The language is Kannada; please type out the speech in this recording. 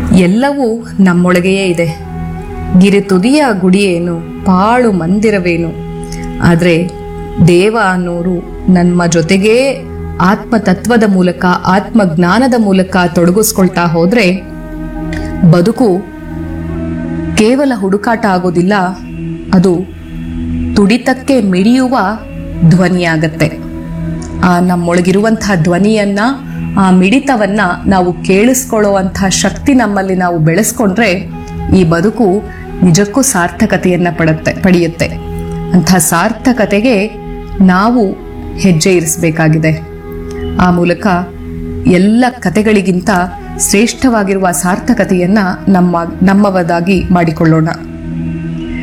ಎಲ್ಲವೂ ನಮ್ಮೊಳಗೆಯೇ ಇದೆ ಗಿರಿ ತುದಿಯ ಗುಡಿಯೇನು ಪಾಳು ಮಂದಿರವೇನು ಆದರೆ ದೇವ ಅನ್ನೋರು ನಮ್ಮ ಜೊತೆಗೇ ಆತ್ಮತತ್ವದ ಮೂಲಕ ಆತ್ಮಜ್ಞಾನದ ಮೂಲಕ ತೊಡಗಿಸ್ಕೊಳ್ತಾ ಹೋದ್ರೆ ಬದುಕು ಕೇವಲ ಹುಡುಕಾಟ ಆಗೋದಿಲ್ಲ ಅದು ತುಡಿತಕ್ಕೆ ಮಿಡಿಯುವ ಧ್ವನಿಯಾಗತ್ತೆ ಆ ನಮ್ಮೊಳಗಿರುವಂತಹ ಧ್ವನಿಯನ್ನ ಆ ಮಿಡಿತವನ್ನ ನಾವು ಕೇಳಿಸ್ಕೊಳ್ಳುವಂತಹ ಶಕ್ತಿ ನಮ್ಮಲ್ಲಿ ನಾವು ಬೆಳೆಸ್ಕೊಂಡ್ರೆ ಈ ಬದುಕು ನಿಜಕ್ಕೂ ಸಾರ್ಥಕತೆಯನ್ನ ಪಡುತ್ತೆ ಪಡೆಯುತ್ತೆ ಅಂಥ ಸಾರ್ಥಕತೆಗೆ ನಾವು ಹೆಜ್ಜೆ ಇರಿಸಬೇಕಾಗಿದೆ ಆ ಮೂಲಕ ಎಲ್ಲ ಕತೆಗಳಿಗಿಂತ ಶ್ರೇಷ್ಠವಾಗಿರುವ ಸಾರ್ಥಕತೆಯನ್ನ ನಮ್ಮ ನಮ್ಮವದಾಗಿ ಮಾಡಿಕೊಳ್ಳೋಣ